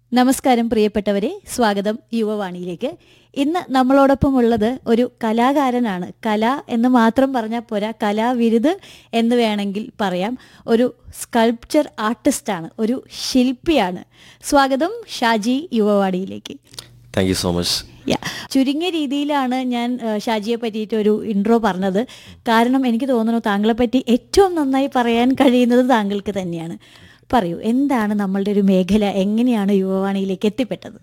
നമസ്കാരം പ്രിയപ്പെട്ടവരെ സ്വാഗതം യുവവാണിയിലേക്ക് ഇന്ന് നമ്മളോടൊപ്പം ഉള്ളത് ഒരു കലാകാരനാണ് കല എന്ന് മാത്രം പറഞ്ഞാൽ പോരാ കലാവിരുത് എന്ന് വേണമെങ്കിൽ പറയാം ഒരു സ്കൾപ്ചർ ആർട്ടിസ്റ്റാണ് ഒരു ശില്പിയാണ് സ്വാഗതം ഷാജി യുവവാണിയിലേക്ക് thank you so much yeah ചുരുങ്ങിയ രീതിയിലാണ് ഞാൻ ആ, ഷാജിയെ പറ്റിയിട്ട് ഒരു ഇൻട്രോ പറഞ്ഞത് കാരണം എനിക്ക് തോന്നുന്നു താങ്കളെ പറ്റി ഏറ്റവും നന്നായി പറയാൻ കഴിയുന്നത് താങ്കൾക്ക് തന്നെയാണ് പറയൂ എന്താണ് നമ്മളുടെ ഒരു മേഖല എങ്ങനെയാണ് യുവവാണിയിലേക്ക് എത്തിപ്പെട്ടത്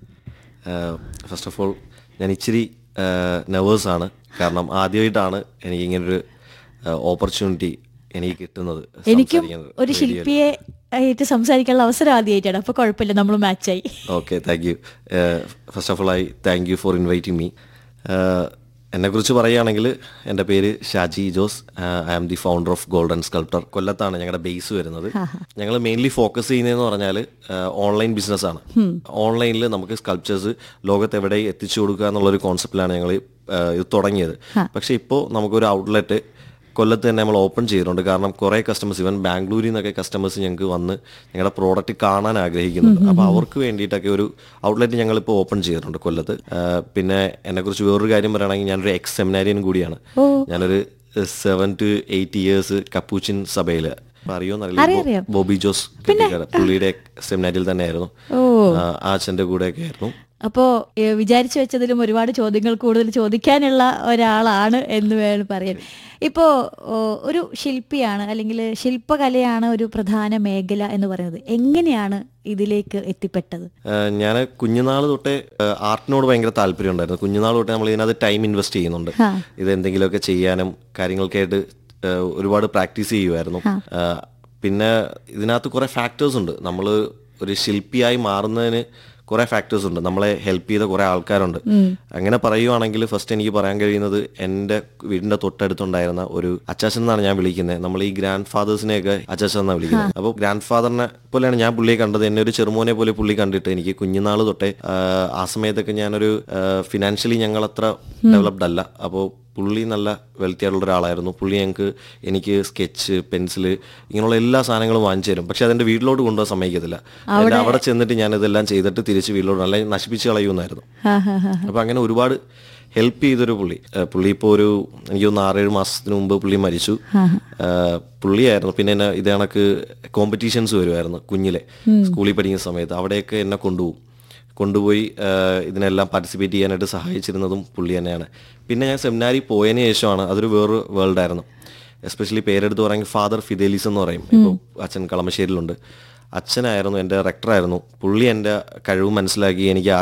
ഫസ്റ്റ് ഓഫ് ഓൾ ഞാൻ ഇച്ചിരി നെർവേഴ്സ് ആണ് കാരണം ആദ്യമായിട്ടാണ് എനിക്ക് ഇങ്ങനൊരു ഓപ്പർച്യൂണിറ്റി എനിക്ക് കിട്ടുന്നത് എനിക്കും സംസാരിക്കുന്നത് ഒരു radio യിൽ. ശില്പിയെ ആയിട്ട് സംസാരിക്കാനുള്ള അവസരം ആദ്യമായിട്ടാണ് അപ്പോൾ കുഴപ്പമില്ല നമ്മൾ മാച്ചായി okay thank you first of all I thank you for inviting me എന്നെക്കുറിച്ച് പറയുകയാണെങ്കിൽ എൻ്റെ പേര് Shaji Jose I am the founder of golden sculptor കൊല്ലത്താണ് ഞങ്ങളുടെ ബേസ് വരുന്നത് ഞങ്ങൾ മെയിൻലി ഫോക്കസ് ചെയ്യുന്നതെന്ന് പറഞ്ഞാൽ ഓൺലൈൻ ബിസിനസ്സാണ് ഓൺലൈനിൽ നമുക്ക് സ്കൾപ്ചേഴ്സ് ലോകത്ത് എവിടെ എത്തിച്ചു കൊടുക്കുക എന്നുള്ളൊരു കോൺസെപ്റ്റിലാണ് ഞങ്ങൾ ഇത് തുടങ്ങിയത് പക്ഷേ ഇപ്പോൾ നമുക്കൊരു ഔട്ട്ലെറ്റ് കൊല്ലത്ത് തന്നെ നമ്മൾ ഓപ്പൺ ചെയ്തിട്ടുണ്ട് കാരണം കുറേ കസ്റ്റമേഴ്സ് ഇവൻ ബാംഗ്ലൂരിൽ നിന്നൊക്കെ കസ്റ്റമേഴ്സ് ഞങ്ങൾക്ക് വന്ന് ഞങ്ങളുടെ പ്രോഡക്റ്റ് കാണാൻ ആഗ്രഹിക്കുന്നുണ്ട് അപ്പോൾ അവർക്ക് വേണ്ടിയിട്ടൊക്കെ ഒരു ഔട്ട്ലെറ്റ് ഞങ്ങളിപ്പോൾ ഓപ്പൺ ചെയ്തിട്ടുണ്ട് കൊല്ലത്ത് ആ, പിന്നെ എന്നെക്കുറിച്ച് വേറൊരു കാര്യം പറയുകയാണെങ്കിൽ ഞാനൊരു എക്സ് സെമിനാരിയൻ കൂടിയാണ് ഞാനൊരു seven to eight years Capuchin സഭയിൽ അറിയോന്നറിയില്ല ബോബി ജോസ് കെട്ടിക്കാട് പുള്ളിയുടെ സെമിനാരിയിൽ തന്നെയായിരുന്നു ആ, ആ അച്ഛൻ്റെ കൂടെയൊക്കെ ആയിരുന്നു അപ്പോൾ വിചാരിച്ചു വെച്ചതിലും ഒരുപാട് ചോദ്യങ്ങൾ കൂടുതൽ ചോദിക്കാനുള്ള ഒരാളാണ് എന്ന് വേണം പറയാൻ ഇപ്പോൾ ഒരു ശില്പിയാണ് അല്ലെങ്കിൽ ശില്പകലയാണ് ഒരു പ്രധാന മേഖല എന്ന് പറയുന്നത് എങ്ങനെയാണ് ഇതിലേക്ക് എത്തിപ്പെട്ടത് ഞാൻ കുഞ്ഞുനാൾ തൊട്ടേ ഏഹ്, ആർട്ടിനോട് ഭയങ്കര താല്പര്യം ഉണ്ടായിരുന്നു കുഞ്ഞുനാൾ തൊട്ടേ നമ്മൾ ഇതിനകത്ത് ടൈം ഇൻവെസ്റ്റ് ചെയ്യുന്നുണ്ട് ഇത് എന്തെങ്കിലുമൊക്കെ ചെയ്യാനും കാര്യങ്ങൾക്കായിട്ട് ഏഹ്, ഒരുപാട് പ്രാക്ടീസ് ചെയ്യുമായിരുന്നു ഏഹ്, പിന്നെ ഇതിനകത്ത് കുറേ ഫാക്ടേഴ്സ് ഉണ്ട് നമ്മൾ ഒരു ശില്പിയായി മാറുന്നതിന് കുറേ ഫാക്ടേഴ്സ് ഉണ്ട് നമ്മളെ ഹെൽപ്പ് ചെയ്ത കുറേ ആൾക്കാരുണ്ട് അങ്ങനെ പറയുവാണെങ്കിൽ ഫസ്റ്റ് എനിക്ക് പറയാൻ കഴിയുന്നത് എൻ്റെ വീടിൻ്റെ തൊട്ടടുത്തുണ്ടായിരുന്ന ഒരു അച്ചാച്ചൻ എന്നാണ് ഞാൻ വിളിക്കുന്നത് നമ്മൾ ഈ ഗ്രാൻഡ് ഫാദേഴ്സിനെയൊക്കെ അച്ചാച്ചൻ എന്നാണ് വിളിക്കുന്നത് അപ്പോൾ ഗ്രാൻഡ് ഫാദറിനെ പോലെയാണ് ഞാൻ പുള്ളിയെ കണ്ടത് എന്നെ ഒരു ചെറുമോനെ പോലെ പുള്ളി കണ്ടിട്ട് എനിക്ക് കുഞ്ഞുനാൾ തൊട്ടേ ആ, ആ സമയത്തൊക്കെ ഞാനൊരു ഫിനാൻഷ്യലി ഞങ്ങൾ അത്ര ഡെവലപ്ഡ് അല്ല അപ്പോൾ പുള്ളി നല്ല വെൽത്തി ആയിട്ടുള്ള ഒരാളായിരുന്നു പുള്ളി ഞങ്ങൾക്ക് എനിക്ക് സ്കെച്ച് പെൻസിൽ ഇങ്ങനെയുള്ള എല്ലാ സാധനങ്ങളും വാങ്ങിച്ചു തരും പക്ഷെ അതെന്റെ വീട്ടിലോട്ട് കൊണ്ടുപോകാൻ സമ്മതിക്കത്തില്ല എന്നെ അവിടെ ചെന്നിട്ട് ഞാൻ ഇതെല്ലാം ചെയ്തിട്ട് തിരിച്ച് വീട്ടിലോട്ട് നല്ല നശിപ്പിച്ച് കളയുമായിരുന്നു ഹാ ഹാ ഹാ അപ്പൊ അങ്ങനെ ഒരുപാട് ഹെൽപ്പ് ചെയ്തൊരു പുള്ളി ഏഹ് പുള്ളി ഇപ്പോൾ ഒരു എനിക്ക് തോന്നുന്നു ആറേഴ് മാസത്തിന് മുമ്പ് പുള്ളി മരിച്ചു ഏഹ് പുള്ളിയായിരുന്നു പിന്നെ എന്നെ ഇത് കണക്ക് കോമ്പറ്റീഷൻസ് വരുമായിരുന്നു കുഞ്ഞിലെ സ്കൂളിൽ പഠിക്കുന്ന സമയത്ത് അവിടെയൊക്കെ എന്നെ കൊണ്ടുപോകും കൊണ്ടുപോയി ഏഹ് ഇതിനെല്ലാം പാർട്ടിസിപ്പേറ്റ് ചെയ്യാനായിട്ട് സഹായിച്ചിരുന്നതും പുള്ളി തന്നെയാണ് പിന്നെ ഞാൻ സെമിനാരി പോയതിന് ശേഷമാണ് അതൊരു വേറൊരു വേൾഡായിരുന്നു എസ്പെഷ്യലി പേരെടുത്ത് പറയുമെങ്കിൽ ഫാദർ ഫിദേലീസ് എന്ന് പറയും ഇപ്പോൾ അച്ഛൻ കളമശ്ശേരിയിലുണ്ട് അച്ഛനായിരുന്നു എൻ്റെ റെക്ടറായിരുന്നു പുള്ളി എൻ്റെ കഴിവ് മനസ്സിലാക്കി എനിക്ക്